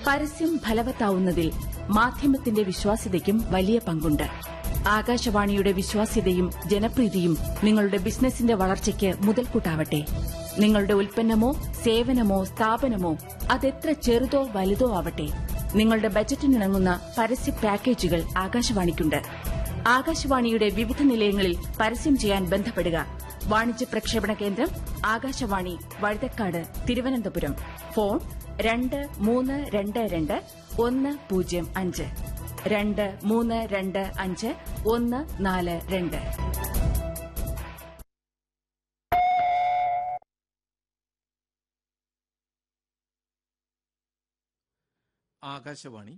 പരസ്യം ഫലവത്താവുന്നതിൽ മാധ്യമത്തിന്റെ വിശ്വാസ്യതയ്ക്കും വലിയ പങ്കുണ്ട് ആകാശവാണിയുടെ വിശ്വാസ്യതയും ജനപ്രീതിയും നിങ്ങളുടെ ബിസിനസിന്റെ വളർച്ചയ്ക്ക് മുതൽക്കൂട്ടാവട്ടെ നിങ്ങളുടെ ഉൽപ്പന്നമോ സേവനമോ സ്ഥാപനമോ അതെത്ര ചെറുതോ വലുതോ ആവട്ടെ നിങ്ങളുടെ ബജറ്റിനിണങ്ങുന്ന പരസ്യ പാക്കേജുകൾ ആകാശവാണിക്കുണ്ട് ആകാശവാണിയുടെ വിവിധ നിലയങ്ങളിൽ പരസ്യം ചെയ്യാൻ ബന്ധപ്പെടുക വാണിജ്യ പ്രക്ഷേപണ കേന്ദ്രം ആകാശവാണി വഴുതക്കാട് തിരുവനന്തപുരം ഫോൺ രണ്ട് മൂന്ന് രണ്ട് രണ്ട് ഒന്ന് പൂജ്യം അഞ്ച് രണ്ട് മൂന്ന് രണ്ട് അഞ്ച് ഒന്ന് നാല് രണ്ട് ആകാശവാണി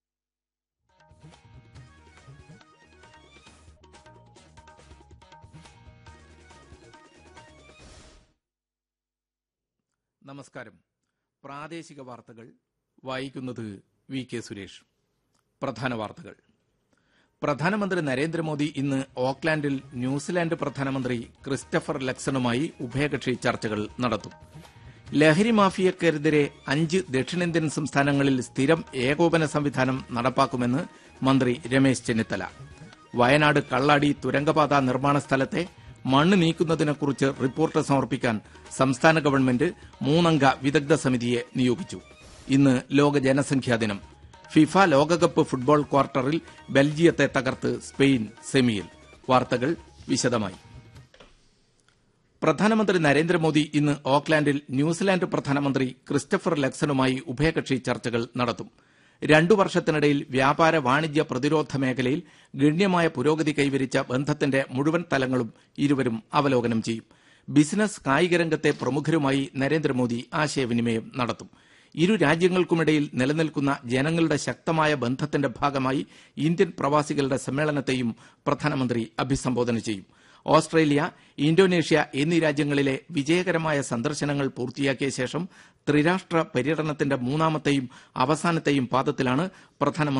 നമസ്കാരം പ്രാദേശിക വാർത്തകൾ വായിക്കുന്നത് വി കെ സുരേഷ് പ്രധാന വാർത്തകൾ പ്രധാനമന്ത്രി നരേന്ദ്രമോദി ഇന്ന് ഓക്ലാൻഡിൽ ന്യൂസിലാൻഡ് പ്രധാനമന്ത്രി ക്രിസ്റ്റഫർ ലക്സണുമായി ഉഭയകക്ഷി ചർച്ചകൾ നടത്തും ലഹരി മാഫിയക്കെതിരെ അഞ്ച് ദക്ഷിണേന്ത്യൻ സംസ്ഥാനങ്ങളിൽ സ്ഥിരം ഏകോപന സംവിധാനം നടപ്പാക്കുമെന്ന് മന്ത്രി രമേശ് ചെന്നിത്തല വയനാട് കള്ളാടി തുരങ്കപാത നിർമ്മാണ സ്ഥലത്തെ മണ്ണ് നീക്കുന്നതിനെക്കുറിച്ച് റിപ്പോർട്ട് സമർപ്പിക്കാൻ സംസ്ഥാന ഗവൺമെന്റ് മൂന്നംഗ വിദഗ്ധ സമിതിയെ നിയോഗിച്ചു ഇന്ന് ലോക ജനസംഖ്യാ ദിനം ഫിഫ ലോകകപ്പ് ഫുട്ബോൾ ക്വാർട്ടറിൽ ബെൽജിയത്തെ തകർത്ത് സ്പെയിൻ സെമിയിൽ വാർത്തകൾ വിശദമായി പ്രധാനമന്ത്രി നരേന്ദ്രമോദി ഇന്ന് ഓക്ലാൻഡിൽ ന്യൂസിലാൻഡ് പ്രധാനമന്ത്രി ക്രിസ്റ്റഫർ ലക്സണുമായി ഉഭയകക്ഷി ചർച്ചകൾ നടത്തും രണ്ടു വർഷത്തിനിടയിൽ വ്യാപാര വാണിജ്യ പ്രതിരോധ മേഖലയിൽ ഗണ്യമായ പുരോഗതി കൈവരിച്ച ബന്ധത്തിന്റെ മുഴുവൻ തലങ്ങളും ഇരുവരും അവലോകനം ചെയ്യും ബിസിനസ് കായികരംഗത്തെ പ്രമുഖരുമായി നരേന്ദ്രമോദി ആശയവിനിമയം നടത്തും ഇരു രാജ്യങ്ങൾക്കുമിടയിൽ നിലനിൽക്കുന്ന ജനങ്ങളുടെ ശക്തമായ ബന്ധത്തിന്റെ ഭാഗമായി ഇന്ത്യൻ പ്രവാസികളുടെ സമ്മേളനത്തെയും പ്രധാനമന്ത്രി അഭിസംബോധന ചെയ്യും ഓസ്ട്രേലിയ ഇന്തോനേഷ്യ എന്നീ രാജ്യങ്ങളിലെ വിജയകരമായ സന്ദർശനങ്ങൾ പൂർത്തിയാക്കിയ ശേഷം ത്രിരാഷ്ട്ര പര്യടനത്തിന്റെ മൂന്നാമത്തെയും അവസാനത്തെയും പാദത്തിലാണ് പ്രധാനമന്ത്രി